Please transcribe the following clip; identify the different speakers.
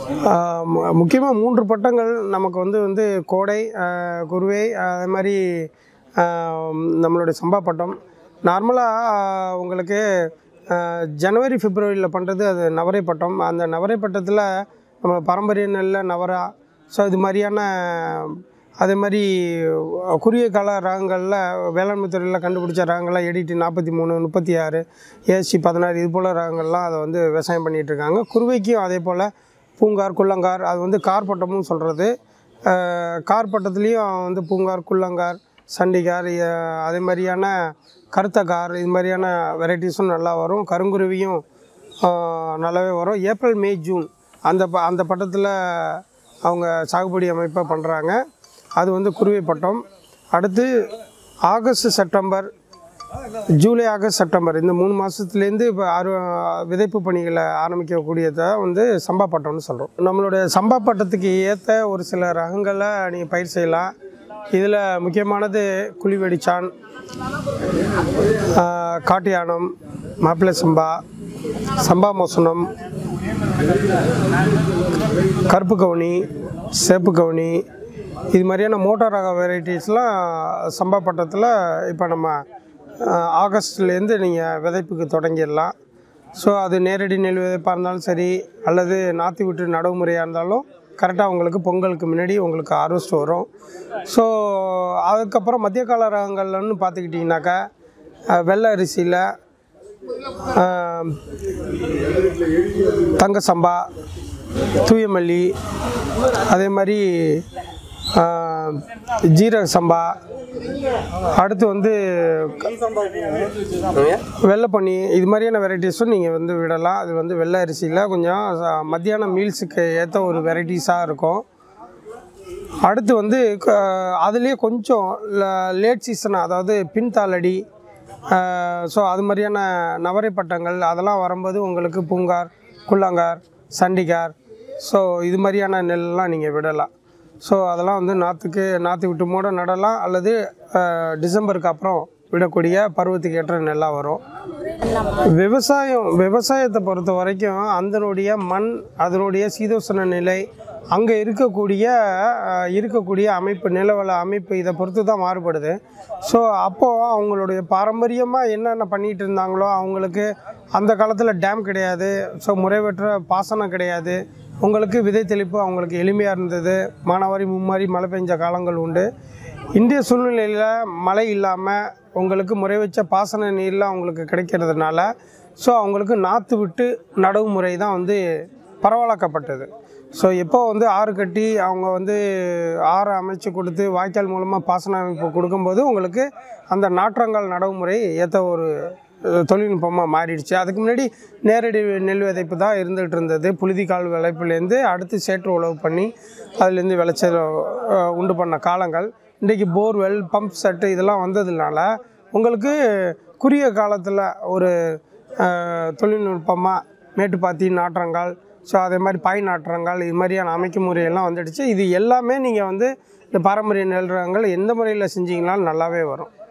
Speaker 1: முக்கியமாக மூன்று பட்டங்கள் நமக்கு வந்து வந்து கோடை ஆஹ் குருவை அதே மாதிரி ஆஹ் நம்மளுடைய சம்பா பட்டம் நார்மலாக உங்களுக்கு ஆஹ் ஜனவரி பிப்ரவரியில் பண்ணுறது அது நவரை பட்டம் அந்த நவரை பட்டத்தில் நம்ம பாரம்பரிய நெல்ல நவரா ஸோ இது மாதிரியான அதே மாதிரி குறுகிய கால ரகங்களில் வேளாண்மை துறையில் கண்டுபிடிச்ச ரகங்கள்லாம் எடிடி நாற்பத்தி மூணு முப்பத்தி ஆறு ஏசி பதினாறு இது போல் ரகங்கள்லாம் அதை வந்து விவசாயம் பண்ணிகிட்டு இருக்காங்க குருவைக்கும் அதே போல் பூங்கார் குள்ளங்கார் அது வந்து கார் பட்டமும் சொல்கிறது கார் பட்டத்துலேயும் வந்து பூங்கார் குள்ளங்கார் சண்டிகார் அஹ் அதே மாதிரியான கருத்த கார் இது மாதிரியான வெரைட்டிஸும் நல்லா வரும் கருங்குருவியும் ஆஹ் நல்லாவே வரும் ஏப்ரல் மே ஜூன் அந்த ப அந்த பட்டத்தில் அவங்க சாகுபடி அமைப்பை பண்ணுறாங்க அது வந்து குருவை பட்டம் அடுத்து August September July August September இந்த மூணு மாதத்துலேருந்து இப்போ அறு விதைப்பு பணிகளை ஆரம்பிக்கக்கூடியதை வந்து சம்பா பட்டம்னு சொல்கிறோம் நம்மளுடைய சம்பா பட்டத்துக்கு ஏற்ற ஒரு சில ரகங்களை நீங்கள் பயிர் செய்யலாம் இதில் முக்கியமானது குழிவெடிச்சான் ஆஹ் காட்டு யானம் மாப்பிள்ளை சம்பா சம்பா மோசனம் கருப்பு கவுனி சேப்பு கவுனி இது மாதிரியான மோட்டார் ரக வெரைட்டிஸ்லாம் சம்பா பட்டத்தில் இப்போ நம்ம ஆஹ், ஆகஸ்ட்லேருந்து நீங்கள் விதைப்புக்கு தொடங்கிடலாம் ஸோ அது நேரடி நெல் விதைப்பாக இருந்தாலும் சரி அல்லது நாற்று விட்டு நடவு முறையாக இருந்தாலும் கரெக்டாக உங்களுக்கு பொங்கலுக்கு முன்னாடி உங்களுக்கு ஹார்வெஸ்ட் வரும் ஸோ அதுக்கப்புறம் மத்திய கால ரகங்கள்னு பார்த்துக்கிட்டிங்கனாக்கா ஆஹ், வெள்ளை அரிசியில் ஆஹ், தங்க சம்பா தூயமல்லி அதே மாதிரி ஆஹ், ஜீரக சம்பா அடுத்து வந்து வெள்ளைப்பனி இது மாதிரியான வெரைட்டிஸும் நீங்கள் வந்து விடலாம் அது வந்து வெள்ளை அரிசியில் கொஞ்சம் ச- மத்தியான மீல்ஸுக்கு ஏற்ற ஒரு வெரைட்டிஸாக இருக்கும் அடுத்து வந்து க- அதுலேயே கொஞ்சம் லேட் சீசன் அதாவது பின்தாளடி ஸோ அது மாதிரியான நவரை பட்டங்கள் அதெல்லாம் வரும்போது உங்களுக்கு பூங்கார் குள்ளங்கார் சண்டிகார் ஸோ இது மாதிரியான நெல்லாம் நீங்கள் விடலாம் ஸோ அதெல்லாம் வந்து நாற்றுக்கு நாற்று விட்டு மூட நடலாம் அல்லது அஹ், டிசம்பருக்கு அப்புறம் விடக்கூடிய பருவத்துக்கு ஏற்ற நெல்லாக வரும் விவசாயம் விவசாயத்தை பொறுத்த வரைக்கும் அதனுடைய மண் அதனுடைய சீதோஷண நிலை அங்கே இருக்கக்கூடிய அஹ், இருக்கக்கூடிய அமைப்பு நிலவள அமைப்பு இதை பொறுத்து தான் மாறுபடுது ஸோ அப்போது அவங்களுடைய பாரம்பரியமாக என்னென்ன பண்ணிகிட்டு இருந்தாங்களோ அவங்களுக்கு அந்த காலத்தில் டேம் கிடையாது ஸோ முறைவற்ற பாசனம் கிடையாது உங்களுக்கு விதை தெளிப்பு அவங்களுக்கு எளிமையாக இருந்தது மானாவாரி மும்மாரி மழை பெஞ்ச காலங்கள் உண்டு இந்திய சூழ்நிலையில் மழை இல்லாமல் உங்களுக்கு முறை வச்ச பாசன நீர்லாம் அவங்களுக்கு கிடைக்கிறதுனால ஸோ அவங்களுக்கு நாற்று விட்டு நடவு முறை தான் வந்து பரவலாக்கப்பட்டது ஸோ எப்போ வந்து ஆறு கட்டி அவங்க வந்து ஆறு அமைச்சு கொடுத்து வாய்க்கால் மூலமாக பாசன அமைப்பு கொடுக்கும்போது உங்களுக்கு அந்த நாற்றங்கால் நடவு முறை ஏற்ற ஒரு அஹ், தொழில்நுட்பமாக மாறிடுச்சு அதுக்கு முன்னாடி நேரடி நெல் விதைப்பு தான் இருந்துகிட்டு இருந்தது புழுதிக்கால் விளைப்புலேருந்து அடுத்து சேற்று உழவு பண்ணி அதுலேருந்து விளைச்சல் அஹ், உண்டு பண்ண காலங்கள் இன்றைக்கி போர்வெல் பம்ப் செட்டு இதெல்லாம் வந்ததுனால உங்களுக்கு குறுகிய காலத்தில் ஒரு அஹ், தொழில்நுட்பமாக மேட்டுப்பாத்தி நாற்றங்கால் ஸோ அதே மாதிரி பாய் நாற்றங்கால் இது மாதிரியான அமைக்கும் முறையெல்லாம் வந்துடுச்சு இது எல்லாமே நீங்கள் வந்து இந்த பாரம்பரிய நெல் ரகங்கள் எந்த முறையில் செஞ்சீங்கனாலும் நல்லாவே வரும்